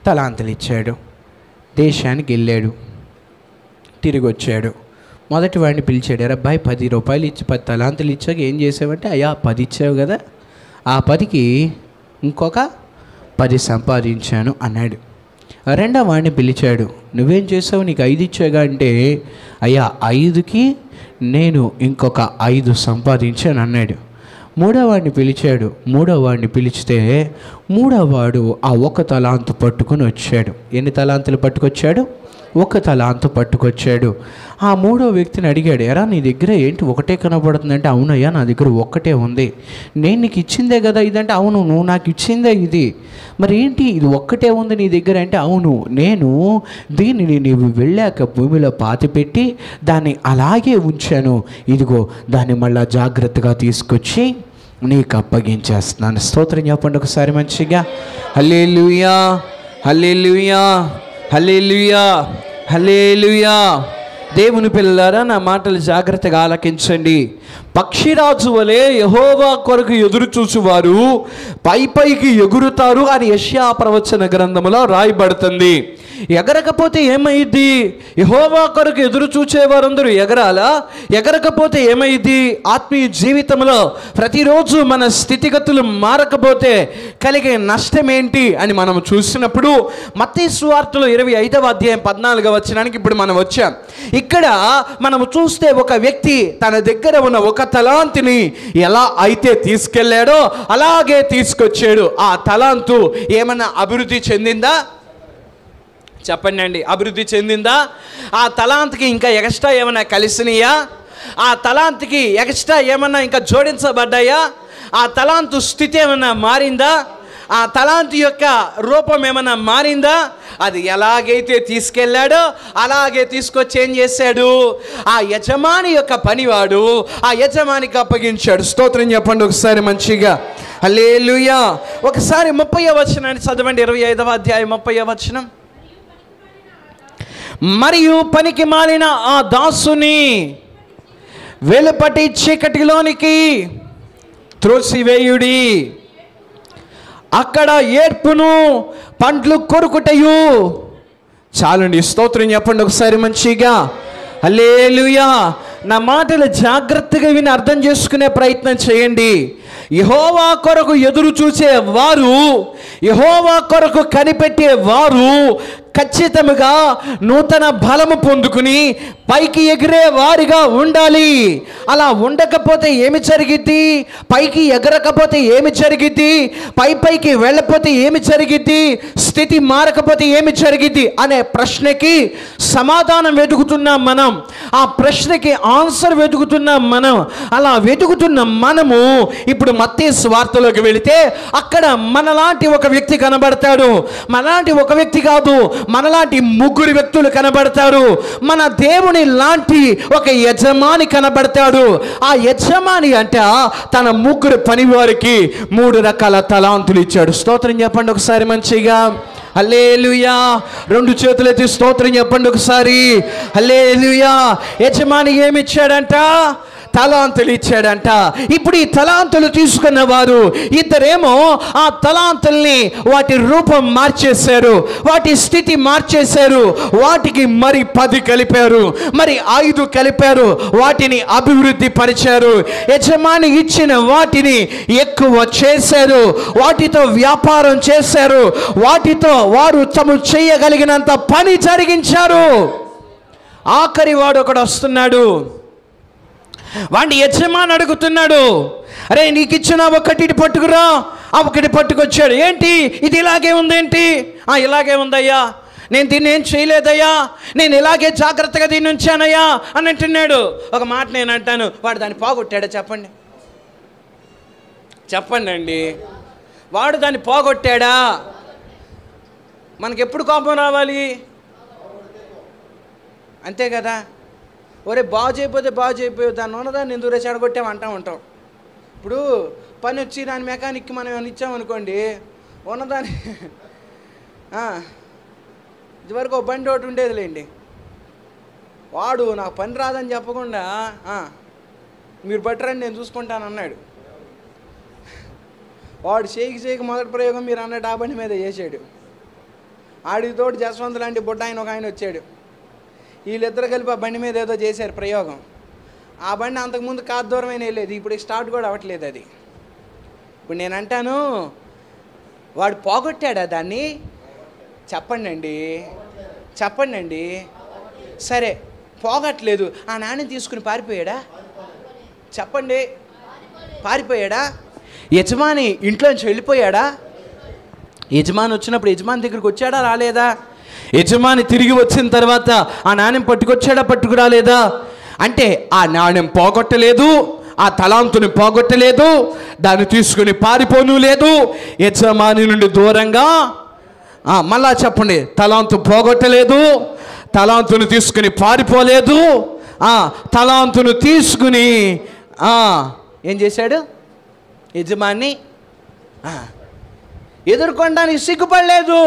తలాంతలు ఇచ్చాడు దేశానికి వెళ్ళాడు తిరిగి వచ్చాడు మొదటి వాడిని పిలిచాడు "ఎరా అబ్బాయి పది రూపాయలు ఇచ్చి పది తలాంతులు ఇచ్చాక ఏం చేసావంటే అయ్యా పది ఇచ్చావు కదా ఆ పదికి ఇంకొక పది సంపాదించాను అన్నాడు రెండో వాడిని పిలిచాడు నువ్వేం చేసావు నీకు ఐదు ఇచ్చాగా అంటే అయ్యా ఐదుకి నేను ఇంకొక ఐదు సంపాదించాను అన్నాడు మూడో వాడిని పిలిచాడు మూడో వాడిని పిలిచితే మూడో వాడు ఆ ఒక తలాంతు పట్టుకొని వచ్చాడు ఎన్ని తలాంతులు పట్టుకొచ్చాడు ఒక తలాంతు పట్టుకొచ్చాడు ఆ మూడో వ్యక్తిని అడిగాడు ఎరా నీ దగ్గర ఏంటి ఒకటే కనబడుతుందంటే అవునయ్యా నా దగ్గర ఒక్కటే ఉంది నేను నీకు ఇచ్చిందే కదా ఇదంటే అవును నువ్వు నాకు ఇచ్చిందే ఇది మరి ఏంటి ఇది ఒక్కటే ఉంది నీ దగ్గర అంటే అవును నేను దీనిని నీవు వెళ్ళాక భూమిలో పాతిపెట్టి దాన్ని అలాగే ఉంచాను ఇదిగో దాన్ని మళ్ళా జాగ్రత్తగా తీసుకొచ్చి నీకు అప్పగించేస్తున్నాను స్తోత్రం చెప్పండి ఒకసారి మంచిగా హల్లెలూయా హల్లెలూయా హల్లెలూయా హల్లెలూయా దేవుని పిల్లలారా నా మాటలు జాగ్రత్తగా ఆలకించండి పక్షిరాజు వలె యహోవా కొరకు ఎదురు చూచువారు పై పైకి ఎగురుతారు అని యష్యా ప్రవచన గ్రంథములో రాయబడుతుంది ఎగరకపోతే ఏమైద్ది యహోవా కొరకు ఎదురు చూచేవారందరూ ఎగరాలా ఎగరకపోతే ఏమైద్ది ఆత్మీయ జీవితంలో ప్రతిరోజు మన స్థితిగతులు మారకపోతే కలిగే నష్టం ఏంటి అని మనం చూసినప్పుడు మత్తయి సువార్తలో ఇరవై ఐదవ అధ్యాయం పద్నాలుగవ వచ్చినానికి ఇప్పుడు మనం వచ్చాం ఇక్కడ మనం చూస్తే ఒక వ్యక్తి తన దగ్గర ఉన్న ఒక తలాంతిని ఎలా అయితే తీసుకెళ్ళాడో అలాగే తీసుకొచ్చాడు ఆ తలాంతు ఏమన్నా అభివృద్ధి చెందిందా చెప్పండి అండి అభివృద్ధి చెందిందా ఆ తలాంత్కి ఇంకా ఎక్స్ట్రా ఏమైనా కలిసినాయా ఆ తలాంత్కి ఎక్స్ట్రా ఏమన్నా ఇంకా జోడించబడ్డాయా ఆ తలాంతు స్థితి ఏమైనా మారిందా ఆ తలాంతు యొక్క రూపం ఏమైనా మారిందా అది ఎలాగైతే తీసుకెళ్ళాడో అలాగే తీసుకొచ్చి ఏం చేశాడు ఆ యజమాని యొక్క పనివాడు ఆ యజమానికి అప్పగించాడు స్తోత్రం చెప్పండి ఒకసారి మంచిగా హల్లెలూయా ఒకసారి ముప్పై వచనాన్ని చదవండి ఇరవై ఐదవ అధ్యాయం ముప్పై వచనం మరియు పనికి మాలిన ఆ దాసుని వెలుపటి చీకటిలోనికి త్రోసివేయుడి అక్కడ ఏడ్పును పండ్లు కొరుకుటయు చాలండి స్తోత్రం చెప్పండి ఒకసారి మంచిగా హల్లెలూయా నా మాటలు జాగ్రత్తగా విని అర్థం చేసుకునే ప్రయత్నం చేయండి యహోవా కొరకు ఎదురు చూసే వారు యహోవా కొరకు కనిపెట్టే వారు ఖచ్చితంగా నూతన బలము పొందుకుని పైకి ఎగిరే వారిగా ఉండాలి అలా ఉండకపోతే ఏమి జరిగిద్ది పైకి ఎగరకపోతే ఏమి జరిగిద్ది పై పైకి వెళ్ళకపోతే ఏమి జరిగిద్ది స్థితి మారకపోతే ఏమి జరిగిద్ది అనే ప్రశ్నకి సమాధానం వెతుకుతున్నాం మనం ఆ ప్రశ్నకి ఆన్సర్ వెతుకుతున్నాం మనం అలా వెతుకుతున్న మనము ఇప్పుడు మత్తే స్వార్థలోకి వెళితే అక్కడ మనలాంటి ఒక వ్యక్తి కనబడతాడు మనలాంటి ఒక వ్యక్తి కాదు మనలాంటి ముగ్గురు వ్యక్తులు కనబడతారు మన దేవుని లాంటి ఒక యజమాని కనబడతాడు ఆ యజమాని అంటే తన ముగ్గురు పనివారికి మూడు రకాల తలాంతులు ఇచ్చాడు స్తోత్రం చెప్పండి ఒకసారి మంచిగా హల్లేలుయా రెండు చేతులు ఎత్తి స్తోత్రం చెప్పండి ఒకసారి హల్లేలుయా యజమాని ఏమి ఇచ్చాడంట తలాంతులు ఇచ్చాడంట ఇప్పుడు ఈ తలాంతులు తీసుకున్న వారు ఇద్దరేమో ఆ తలాంతుల్ని వాటి రూపం మార్చేశారు వాటి స్థితి మార్చేశారు వాటికి మరి పది కలిపారు మరి ఐదు కలిపారు వాటిని అభివృద్ధి పరిచారు యజమాని ఇచ్చిన వాటిని ఎక్కువ చేశారు వాటితో వ్యాపారం చేశారు వాటితో వారు తాము చేయగలిగినంత పని జరిగించారు ఆఖరి వాడు ఒకడు వస్తున్నాడు వాడిని యజమాని అడుగుతున్నాడు అరే నీకు ఇచ్చిన ఒకటి ఇటు పట్టుకురా ఆ ఒకటి పట్టుకొచ్చాడు ఏంటి ఇది ఇలాగే ఉందేంటి ఆ ఇలాగే ఉందయ్యా నేను దీన్ని ఏం చేయలేదయ్యా నేను ఇలాగే జాగ్రత్తగా దీన్ని ఉంచానయ్యా అని అంటున్నాడు ఒక మాట నేను అంటాను వాడు దాన్ని పోగొట్టాడా చెప్పండి చెప్పండి అండి వాడు దాన్ని పోగొట్టాడా మనకి ఎప్పుడు కోపం రావాలి అంతే కదా ఒరే బాగు చేయకపోతే బాగు చేయకపోతే దాన్ని ఉన్నదాన్ని ఎందుకు రే చెడగొట్టాం అంటా ఉంటాం ఇప్పుడు పని వచ్చి దాని మెకానిక్కి మనం ఏమైనా ఇచ్చామనుకోండి ఉన్నదాన్ని ఆ, ఇదివరకు ఒక బండి ఒకటి ఉండేదిలేండి వాడు నాకు పని రాదని చెప్పకుండా "ఆ, మీరు పట్టరండి నేను చూసుకుంటాను అన్నాడు వాడు చేయికి చేయికి మొదటి ప్రయోగం మీరు అన్నట్టు ఆ బండి మీద చేసాడు ఆడికి తోడు జస్వంత్ లాంటి బుడ్డ ఆయన ఒక ఆయన వచ్చాడు వీళ్ళిద్దరు కలిపి ఆ బండి మీద ఏదో చేశారు ప్రయోగం ఆ బండి అంతకుముందు కాదు దూరమైన వెళ్ళేది ఇప్పుడు స్టార్ట్ కూడా అవ్వట్లేదు అది ఇప్పుడు నేను అంటాను వాడు పోగొట్టాడా దాన్ని చెప్పండి అండి చెప్పండి అండి సరే పోగట్లేదు ఆ నాణ్యం తీసుకుని పారిపోయాడా చెప్పండి పారిపోయాడా యజమాని ఇంట్లోంచి వెళ్ళిపోయాడా యజమాని వచ్చినప్పుడు యజమాని దగ్గరికి వచ్చాడా రాలేదా యజమాని తిరిగి వచ్చిన తర్వాత ఆ నాణ్యం పట్టుకొచ్చాడా పట్టుకురాలేదా అంటే ఆ నాణ్యం పోగొట్టలేదు ఆ తలాంతుని పోగొట్టలేదు దాన్ని తీసుకుని పారిపోను లేదు యజమాని నుండి దూరంగా ఆ, మళ్ళా చెప్పండి తలాంతు పోగొట్టలేదు తలాంతును తీసుకుని పారిపోలేదు ఆ, తలాంతును తీసుకుని ఆ, ఏం చేశాడు యజమాని ఆ, ఎదుర్కొనడానికి సిగ్గుపడలేదు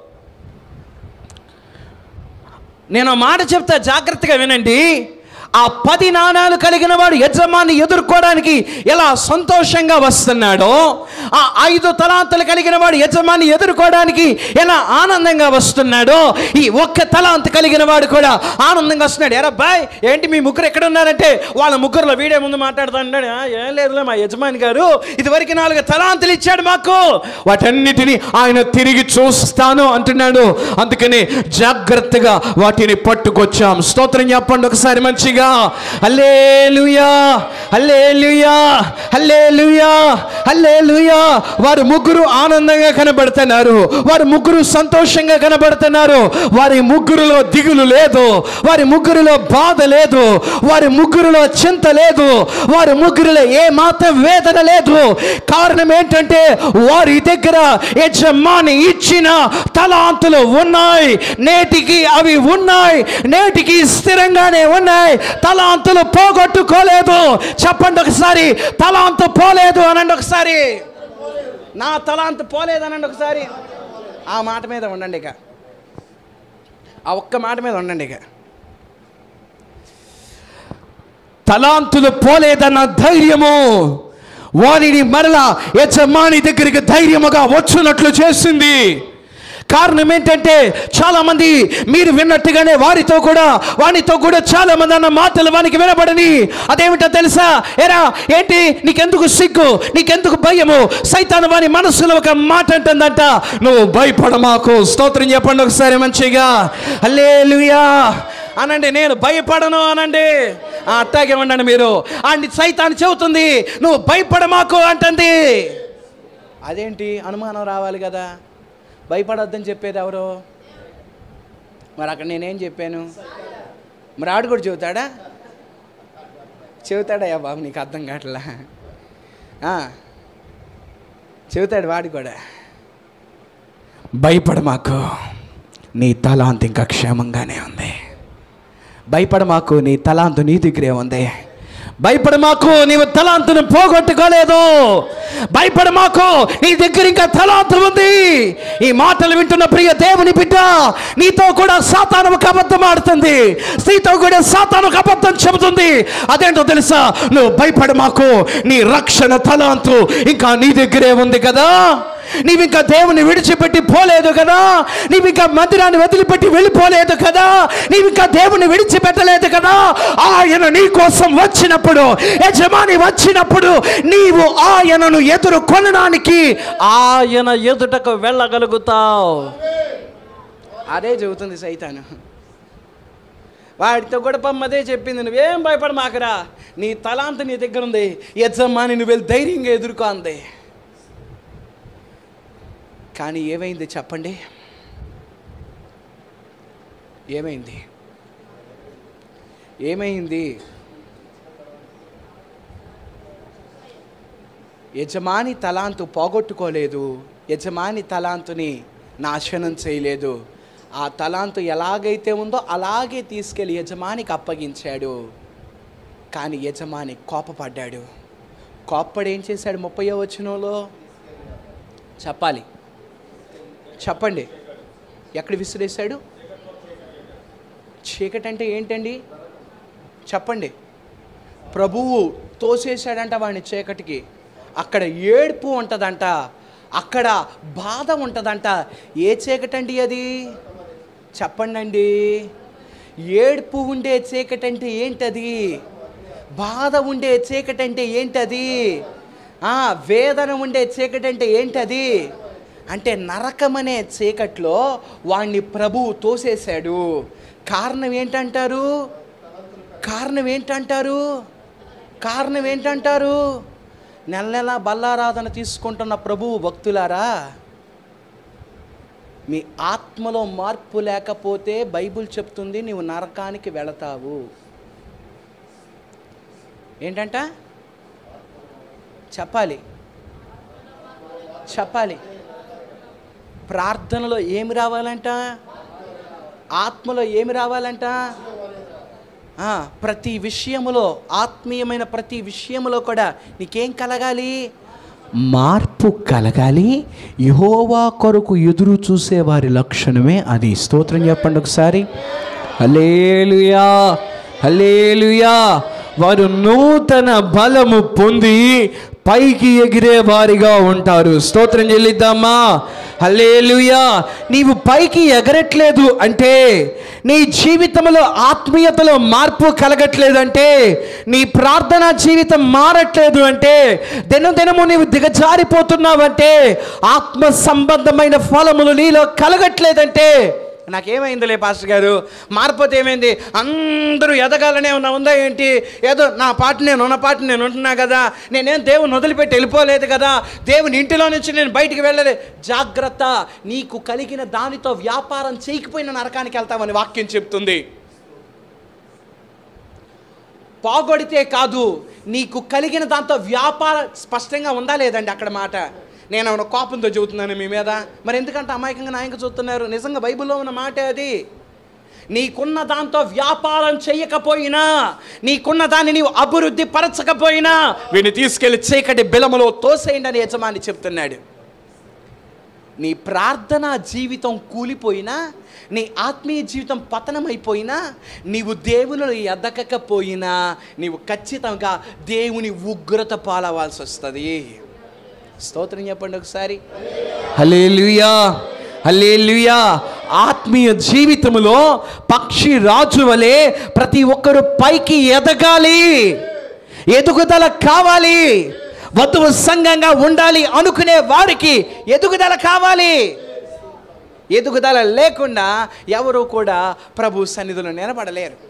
నేను ఒక మాట చెప్తా జాగ్రత్తగా వినండి ఆ పది నాణాలు కలిగిన వాడు యజమాని ఎదుర్కోవడానికి ఎలా సంతోషంగా వస్తున్నాడో ఆ ఐదు తలాంతులు కలిగిన వాడు యజమాని ఎదుర్కోవడానికి ఎలా ఆనందంగా వస్తున్నాడో ఈ ఒక్క తలాంత కలిగిన వాడు కూడా ఆనందంగా వస్తున్నాడు ఎరా బాయ్ ఏంటి మీ ముగ్గురు ఎక్కడ ఉన్నారంటే వాళ్ళ ముగ్గురులో వీడే ముందు మాట్లాడుతున్నాడు "ఆ, ఏం లేదులే మా యజమాని గారు ఇదివరకు నాలుగు తలాంతులు ఇచ్చాడు మాకు వాటన్నిటిని ఆయన తిరిగి చూస్తాను అంటున్నాడు అందుకని జాగ్రత్తగా వాటిని పట్టుకొచ్చాం స్తోత్రం చెప్పండి ఒకసారి మంచిగా హల్లేలుయా హల్లేలుయా హల్లేలుయా హల్లేలుయా వారు ముగ్గురు ఆనందంగా కనబడుతున్నారు వారు ముగ్గురు సంతోషంగా కనబడుతున్నారు వారి ముగ్గురులో దిగులు లేదు వారి ముగ్గురులో బాధ లేదు వారి ముగ్గురులో చింత లేదు వారి ముగ్గురులో ఏ మాత్రం వేదన లేదు కారణం ఏంటంటే వారి దగ్గర యజమాని ఇచ్చిన తలాంతులు ఉన్నాయి నేటికి అవి ఉన్నాయి నేటికి స్థిరంగానే ఉన్నాయి తలాంతులు పోగొట్టుకోలేదు చెప్పండి ఒకసారి తలాంతు పోలేదు అనండి ఒకసారి నా తలాంతు పోలేదు అనండి ఒకసారి ఆ మాట మీద ఉండండి ఇక ఆ ఒక్క మాట మీద ఉండండి ఇక తలాంతులు పోలేదన్న ధైర్యము వారిని మరలా యజమాని దగ్గరికి ధైర్యముగా వచ్చున్నట్లు చేసింది కారణం ఏంటంటే చాలా మంది మీరు విన్నట్టుగానే వారితో కూడా వానితో కూడా చాలా మంది అన్న మాటలు వానికి వినబడని అదేమిటో తెలుసా ఎరా ఏంటి నీకెందుకు సిగ్గు నీకెందుకు భయము సైతాను వాని మనసులో ఒక మాట అంటుందంట నువ్వు భయపడమాకు స్తోత్రం చెప్పండి ఒకసారి మంచిగా హల్లెలూయా అనండి నేను భయపడను అనండి ఆ, అట్టాగే ఉండండి మీరు అండి సైతాన్ని చెబుతుంది నువ్వు భయపడమాకు అంటుంది అదేంటి అనుమానం రావాలి కదా భయపడొద్దని చెప్పేది ఎవరు మరి అక్కడ నేనేం చెప్పాను మరి ఆడు కూడా చెబుతాడా చెబుతాడయ్యా బాబు నీకు అర్థం కావట్లా ఆ, చెబుతాడు వాడు కూడా భయపడ మాకు నీ తలాంత ఇంకా క్షేమంగానే ఉంది భయపడ మాకు నీ తలాంతు నీ దగ్గరే ఉంది భయపడ మాకు నీవు తలాంతును పోగొట్టుకోలేదు భయపడ మాకు నీ దగ్గర ఇంకా తలాంతు ఉంది ఈ మాటలు వింటున్న ప్రియ దేవుని బిడ్డ నీతో కూడా సాతాను ఒక అబద్ధం ఆడుతుంది నీతో కూడా సాతాను ఒక అబద్ధం చెబుతుంది అదేంటో తెలుసా నువ్వు భయపడ మాకు నీ రక్షణ తలాంతు ఇంకా నీ దగ్గరే ఉంది కదా నీవు ఇంకా దేవుని విడిచిపెట్టి పోలేదు కదా నీవు ఇంకా మందిరాన్ని వదిలిపెట్టి వెళ్ళిపోలేదు కదా నీవు ఇంకా దేవుని విడిచిపెట్టలేదు కదా ఆయన నీ కోసం వచ్చినప్పుడు యజమాని వచ్చినప్పుడు నీవు ఆయనను ఎదుర్కొనడానికి ఆయన ఎదుటకు వెళ్ళగలుగుతావు అదే చెబుతుంది సైతాను వాడితో కూడా పమ్మదే చెప్పింది నువ్వేం భయపడ మాకరా నీ తలాంత నీ దగ్గర ఉంది యజమాని నువ్వు వెళ్ళి ధైర్యంగా ఎదుర్కో అంది కానీ ఏమైంది చెప్పండి ఏమైంది ఏమైంది యజమాని తలాంతు పోగొట్టుకోలేదు యజమాని తలాంతుని నాశనం చేయలేదు ఆ తలాంతు ఎలాగైతే ఉందో అలాగే తీసుకెళ్ళి యజమానికి అప్పగించాడు కానీ యజమాని కోపపడ్డాడు కోప్పడు ఏం చేశాడు ముప్పయో వచనంలో చెప్పాలి చెప్పండి ఎక్కడ విసిరేశాడు చీకటి అంటే ఏంటండి చెప్పండి ప్రభువు తోసేశాడంట వాడిని చీకటికి అక్కడ ఏడుపు ఉంటుందంట అక్కడ బాధ ఉంటుందంట ఏ చీకటండి అది చెప్పండి ఏడుపు ఉండే చీకటి అంటే ఏంటది బాధ ఉండే చీకటి అంటే ఏంటది ఆ, వేదన ఉండే చీకటి అంటే ఏంటది అంటే నరకమనే చీకట్లో వాణ్ణి ప్రభువు తోసేశాడు కారణం ఏంటంటారు కారణం ఏంటంటారు కారణం ఏంటంటారు నెల నెల బల్లారాధన తీసుకుంటున్న ప్రభువు భక్తులారా మీ ఆత్మలో మార్పు లేకపోతే బైబిల్ చెప్తుంది నీవు నరకానికి వెళతావు ఏంటంట చెప్పాలి చెప్పాలి ప్రార్థనలో ఏమి రావాలంట ఆత్మలో ఏమి రావాలంట ఆ, ప్రతి విషయములో ఆత్మీయమైన ప్రతి విషయములో కూడా నీకేం కలగాలి మార్పు కలగాలి యహోవా కొరకు ఎదురు చూసే వారి లక్షణమే అది స్తోత్రం చెప్పండి ఒకసారి హలేలుయా హలేలుయా వారు నూతన బలము పొంది పైకి ఎగిరే వారిగా ఉంటారు స్తోత్రం చెల్లిద్దామా హలేలుయా నీవు పైకి ఎగరట్లేదు అంటే నీ జీవితంలో ఆత్మీయతలో మార్పు కలగట్లేదంటే నీ ప్రార్థనా జీవితం మారట్లేదు అంటే దినదినము నీవు దిగజారిపోతున్నావంటే ఆత్మ సంబంధమైన ఫలములు నీలో కలగట్లేదంటే నాకేమైందిలే పాస్టర్ గారు మారిపోతే ఏమైంది అందరూ ఎదగాలనే ఉన్నా ఉందా ఏంటి ఏదో నా పాట నేను ఉన్న పాట నేను ఉంటున్నా కదా నేనేం దేవుని వదిలిపెట్టి వెళ్ళిపోలేదు కదా దేవుని ఇంటిలో నుంచి నేను బయటికి వెళ్ళలేదు జాగ్రత్త నీకు కలిగిన దానితో వ్యాపారం చేయకపోయిన నరకానికి వెళ్తామని వాక్యం చెప్తుంది పోగొడితే కాదు నీకు కలిగిన దాంతో వ్యాపార స్పష్టంగా ఉందా లేదండి అక్కడ మాట నేను ఏమైనా కోపంతో చెబుతున్నాను మీ మీద మరి ఎందుకంటే అమాయకంగా నాయక చూస్తున్నారు నిజంగా బైబిల్లో ఉన్న మాట అది నీకున్న దాంతో వ్యాపారం చేయకపోయినా నీకున్న దాన్ని నీవు అభివృద్ధి పరచకపోయినా వీడిని తీసుకెళ్లి చీకటి బిలములో తోసేయండి అని యజమాని చెప్తున్నాడు నీ ప్రార్థన జీవితం కూలిపోయినా నీ ఆత్మీయ జీవితం పతనమైపోయినా నీవు దేవుని ఎదగకపోయినా నీవు ఖచ్చితంగా దేవుని ఉగ్రత పాలవాల్సి వస్తుంది స్తోత్రం చెప్పండి ఒకసారి హలేలుయా హలేలుయా ఆత్మీయ జీవితంలో పక్షి రాజు వలె ప్రతి ఒక్కరు పైకి ఎదగాలి ఎదుగుదల కావాలి వధువు సంఘంగా ఉండాలి అనుకునే వారికి ఎదుగుదల కావాలి ఎదుగుదల లేకుండా ఎవరు కూడా ప్రభు సన్నిధిలో నిలబడలేరు